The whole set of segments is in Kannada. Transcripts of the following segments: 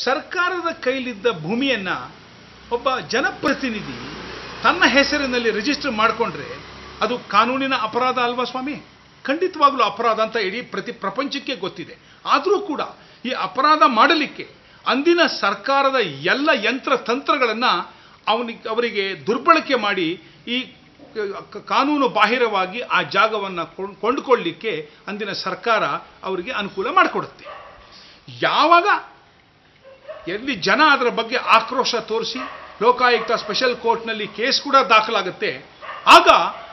ಸರ್ಕಾರದ ಕೈಲಿದ್ದ ಭೂಮಿಯನ್ನ ಒಬ್ಬ ಜನಪ್ರತಿನಿಧಿ ತನ್ನ ಹೆಸರಿನಲ್ಲಿ ರಿಜಿಸ್ಟರ್ ಮಾಡಿಕೊಂಡ್ರೆ ಅದು ಕಾನೂನಿನ ಅಪರಾಧ ಅಲ್ವಾ ಸ್ವಾಮಿ ಖಂಡಿತವಾಗ್ಲೂ ಅಪರಾಧ ಅಂತ ಇಡೀ ಪ್ರತಿ ಪ್ರಪಂಚಕ್ಕೆ ಗೊತ್ತಿದೆ ಆದರೂ ಕೂಡ ಈ ಅಪರಾಧ ಮಾಡಲಿಕ್ಕೆ ಅಂದಿನ ಸರ್ಕಾರದ ಎಲ್ಲ ಯಂತ್ರ ತಂತ್ರಗಳನ್ನು ಅವನಿಗೆ ಅವರಿಗೆ ದುರ್ಬಳಕೆ ಮಾಡಿ ಈ ಕ- ಕಾನೂನು ಬಾಹಿರವಾಗಿ ಆ ಜಾಗವನ್ನು ಕೊಂಡುಕೊಳ್ಳಲಿಕ್ಕೆ ಅಂದಿನ ಸರ್ಕಾರ ಅವರಿಗೆ ಅನುಕೂಲ ಮಾಡಿಕೊಡುತ್ತೆ ಯಾವಾಗ ಎಲ್ಲಿ ಜನ ಅದರ ಬಗ್ಗೆ ಆಕ್ರೋಶ ತೋರಿಸಿ ಲೋಕಾಯುಕ್ತ ಸ್ಪೆಷಲ್ ಕೋರ್ಟ್ನಲ್ಲಿ ಕೇಸ್ ಕೂಡ ದಾಖಲಾಗುತ್ತೆ ಆಗ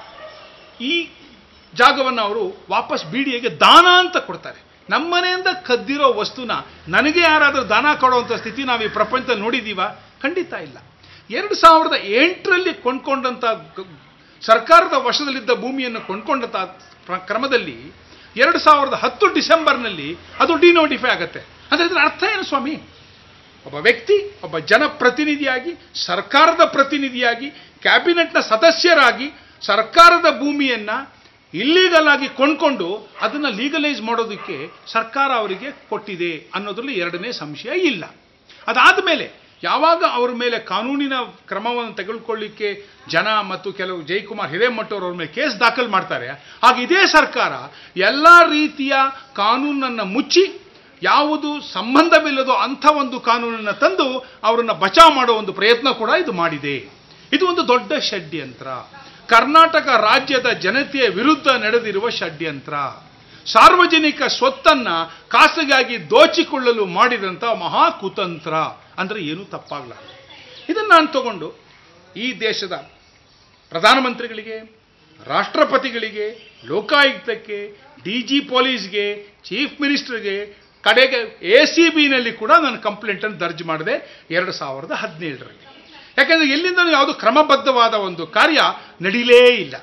ಈ ಜಾಗವನ್ನು ಅವರು ವಾಪಸ್ ಬಿ ಡಿ ಎಗೆ ದಾನ ಅಂತ ಕೊಡ್ತಾರೆ ನಮ್ಮನೆಯಿಂದ ಕದ್ದಿರೋ ವಸ್ತುನ ನನಗೆ ಯಾರಾದರೂ ದಾನ ಕೊಡುವಂಥ ಸ್ಥಿತಿ ನಾವು ಈ ಪ್ರಪಂಚದಲ್ಲಿ ನೋಡಿದ್ದೀವ ಖಂಡಿತ ಇಲ್ಲ ಎರಡು ಸಾವಿರದ ಎಂಟರಲ್ಲಿ ಕೊಂಡ್ಕೊಂಡಂಥ ಗ- ಸರ್ಕಾರದ ವಶದಲ್ಲಿದ್ದ ಭೂಮಿಯನ್ನು ಕೊಂಡ್ಕೊಂಡಂಥ ಪ್ರ- ಕ್ರಮದಲ್ಲಿ ಎರಡು ಸಾವಿರದ ಹತ್ತು ಡಿಸೆಂಬರ್ನಲ್ಲಿ ಅದು ಡಿನೋಟಿಫೈ ಆಗುತ್ತೆ ಅಂದರೆ ಇದರ ಅರ್ಥ ಏನು ಸ್ವಾಮಿ ಒಬ್ಬ ವ್ಯಕ್ತಿ ಒಬ್ಬ ಜನಪ್ರತಿನಿಧಿಯಾಗಿ ಸರ್ಕಾರದ ಪ್ರತಿನಿಧಿಯಾಗಿ ಕ್ಯಾಬಿನೆಟ್ನ ಸದಸ್ಯರಾಗಿ ಸರ್ಕಾರದ ಭೂಮಿಯನ್ನ ಇಲ್ಲೀಗಲ್ ಆಗಿ ಕೊಂಡ್ಕೊಂಡು ಅದನ್ನು ಲೀಗಲೈಸ್ ಮಾಡೋದಕ್ಕೆ ಸರ್ಕಾರ ಅವರಿಗೆ ಕೊಟ್ಟಿದೆ ಅನ್ನೋದ್ರಲ್ಲಿ ಎರಡನೇ ಸಂಶಯ ಇಲ್ಲ ಅದಾದ ಮೇಲೆ ಯಾವಾಗ ಅವರ ಮೇಲೆ ಕಾನೂನಿನ ಕ್ರಮವನ್ನು ತೆಗೆದುಕೊಳ್ಳಿಕ್ಕೆ ಜನ ಮತ್ತು ಕೆಲವು ಜಯಕುಮಾರ್ ಹಿರೇಮಠವ್ರು ಅವ್ರ ಮೇಲೆ ಕೇಸ್ ದಾಖಲು ಮಾಡ್ತಾರೆ ಆಗ ಇದೇ ಸರ್ಕಾರ ಎಲ್ಲ ರೀತಿಯ ಕಾನೂನನ್ನು ಮುಚ್ಚಿ ಯಾವುದು ಸಂಬಂಧವಿಲ್ಲದೋ ಅಂಥ ಒಂದು ಕಾನೂನನ್ನು ತಂದು ಅವರನ್ನು ಬಚಾವ್ ಮಾಡೋ ಒಂದು ಪ್ರಯತ್ನ ಕೂಡ ಇದು ಮಾಡಿದೆ ಇದು ಒಂದು ದೊಡ್ಡ ಷಡ್ಯಂತ್ರ ಕರ್ನಾಟಕ ರಾಜ್ಯದ ಜನತೆಯ ವಿರುದ್ಧ ನಡೆದಿರುವ ಷಡ್ಯಂತ್ರ ಸಾರ್ವಜನಿಕ ಸ್ವತ್ತನ್ನ ಖಾಸಗಿಯಾಗಿ ದೋಚಿಕೊಳ್ಳಲು ಮಾಡಿದಂಥ ಮಹಾ ಕುತಂತ್ರ ಅಂದರೆ ಏನೂ ತಪ್ಪಾಗಲಾರದು ಇದನ್ನು ನಾನು ತಗೊಂಡು ಈ ದೇಶದ ಪ್ರಧಾನಮಂತ್ರಿಗಳಿಗೆ ರಾಷ್ಟ್ರಪತಿಗಳಿಗೆ ಲೋಕಾಯುಕ್ತಕ್ಕೆ ಡಿ ಜಿ ಪೊಲೀಸ್ಗೆ ಚೀಫ್ ಮಿನಿಸ್ಟರ್ಗೆ ಕಡೆಗೆ ಎ ಸಿ ಬಿನಲ್ಲಿ ಕೂಡ ನಾನು ಕಂಪ್ಲೇಂಟನ್ನು ದರ್ಜ್ ಮಾಡಿದೆ ಎರಡು ಸಾವಿರದ ಹದಿನೇಳರಲ್ಲಿ ಯಾಕೆಂದರೆ ಎಲ್ಲಿಂದಲೂ ಯಾವುದು ಕ್ರಮಬದ್ಧವಾದ ಒಂದು ಕಾರ್ಯ ನಡೀಲೇ ಇಲ್ಲ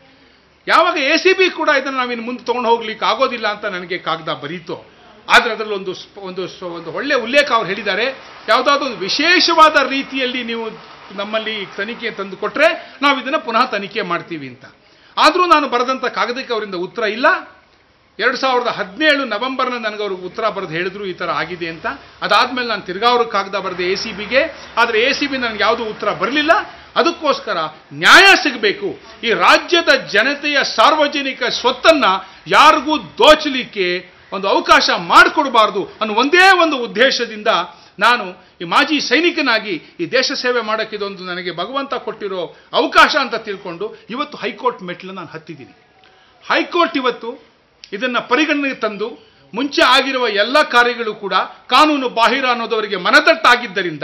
ಯಾವಾಗ ಎ ಸಿ ಬಿ ಕೂಡ ಇದನ್ನು ನಾವಿನ್ನು ಮುಂದೆ ತೊಗೊಂಡು ಹೋಗ್ಲಿಕ್ಕೆ ಆಗೋದಿಲ್ಲ ಅಂತ ನನಗೆ ಕಾಗದ ಬರೀತು ಆದರೆ ಅದರಲ್ಲಿ ಒಂದು ಸ್ಪ- ಒಂದು ಸ- ಒಂದು ಒಳ್ಳೆಯ ಉಲ್ಲೇಖ ಅವ್ರು ಹೇಳಿದ್ದಾರೆ ಯಾವುದಾದ್ರೂ ಒಂದು ವಿಶೇಷವಾದ ರೀತಿಯಲ್ಲಿ ನೀವು ನಮ್ಮಲ್ಲಿ ತನಿಖೆ ತಂದು ಕೊಟ್ಟರೆ ನಾವು ಇದನ್ನು ಪುನಃ ತನಿಖೆ ಮಾಡ್ತೀವಿ ಅಂತ ಆದರೂ ನಾನು ಬರೆದಂಥ ಕಾಗದಕ್ಕೆ ಅವರಿಂದ ಉತ್ತರ ಇಲ್ಲ ಎರಡು ಸಾವಿರದ ಹದಿನೇಳು ನವೆಂಬರ್ನ ನನಗೆ ಅವ್ರಿಗೆ ಉತ್ತರ ಬರೆದು ಹೇಳಿದ್ರು ಈ ಥರ ಆಗಿದೆ ಅಂತ ಅದಾದಮೇಲೆ ನಾನು ತಿರ್ಗಾ ಅವ್ರಿಗೆ ಕಾಗದ ಬರೆದೆ ಎ ಸಿ ಬಿಗೆ ಆದರೆ ಎ ಸಿ ಬಿ ನನಗೆ ಯಾವುದೂ ಉತ್ತರ ಬರಲಿಲ್ಲ ಅದಕ್ಕೋಸ್ಕರ ನ್ಯಾಯ ಸಿಗಬೇಕು ಈ ರಾಜ್ಯದ ಜನತೆಯ ಸಾರ್ವಜನಿಕ ಸ್ವತ್ತನ್ನು ಯಾರಿಗೂ ದೋಚಲಿಕ್ಕೆ ಒಂದು ಅವಕಾಶ ಮಾಡಿಕೊಡಬಾರ್ದು ಅನ್ನೋ ಒಂದೇ ಒಂದು ಉದ್ದೇಶದಿಂದ ನಾನು ಈ ಮಾಜಿ ಸೈನಿಕನಾಗಿ ಈ ದೇಶ ಸೇವೆ ಮಾಡೋಕ್ಕೆ ಇದೊಂದು ನನಗೆ ಭಗವಂತ ಕೊಟ್ಟಿರೋ ಅವಕಾಶ ಅಂತ ತಿಳ್ಕೊಂಡು ಇವತ್ತು ಹೈಕೋರ್ಟ್ ಮೆಟ್ಲು ನಾನು ಹತ್ತಿದ್ದೀನಿ ಹೈಕೋರ್ಟ್ ಇವತ್ತು ಇದನ್ನು ಪರಿಗಣನೆಗೆ ತಂದು ಮುಂಚೆ ಆಗಿರುವ ಎಲ್ಲ ಕಾರ್ಯಗಳು ಕೂಡ ಕಾನೂನು ಬಾಹಿರ ಅನ್ನೋದವರಿಗೆ ಮನದಟ್ಟಾಗಿದ್ದರಿಂದ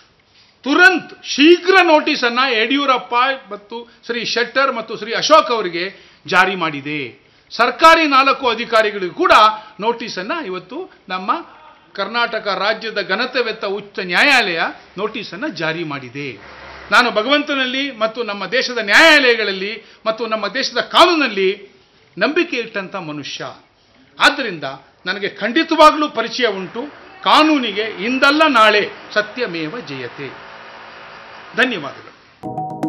ತುರಂತ್ ಶೀಘ್ರ ನೋಟಿಸನ್ನು ಯಡಿಯೂರಪ್ಪ ಮತ್ತು ಶ್ರೀ ಶೆಟ್ಟರ್ ಮತ್ತು ಶ್ರೀ ಅಶೋಕ್ ಅವರಿಗೆ ಜಾರಿ ಮಾಡಿದೆ ಸರ್ಕಾರಿ ನಾಲ್ಕು ಅಧಿಕಾರಿಗಳಿಗೂ ಕೂಡ ನೋಟಿಸನ್ನು ಇವತ್ತು ನಮ್ಮ ಕರ್ನಾಟಕ ರಾಜ್ಯದ ಘನತೆವೆತ್ತ ಉಚ್ಚ ನ್ಯಾಯಾಲಯ ನೋಟಿಸನ್ನು ಜಾರಿ ಮಾಡಿದೆ ನಾನು ಭಗವಂತನಲ್ಲಿ ಮತ್ತು ನಮ್ಮ ದೇಶದ ನ್ಯಾಯಾಲಯಗಳಲ್ಲಿ ಮತ್ತು ನಮ್ಮ ದೇಶದ ಕಾನೂನಲ್ಲಿ ನಂಬಿಕೆ ಇಟ್ಟಂಥ ಮನುಷ್ಯ ಆದ್ದರಿಂದ ನನಗೆ ಖಂಡಿತವಾಗಲೂ ಪರಿಚಯ ಉಂಟು ಕಾನೂನಿಗೆ ಇಂದಲ್ಲ ನಾಳೆ ಸತ್ಯಮೇವ ಜಯತೆ ಧನ್ಯವಾದಗಳು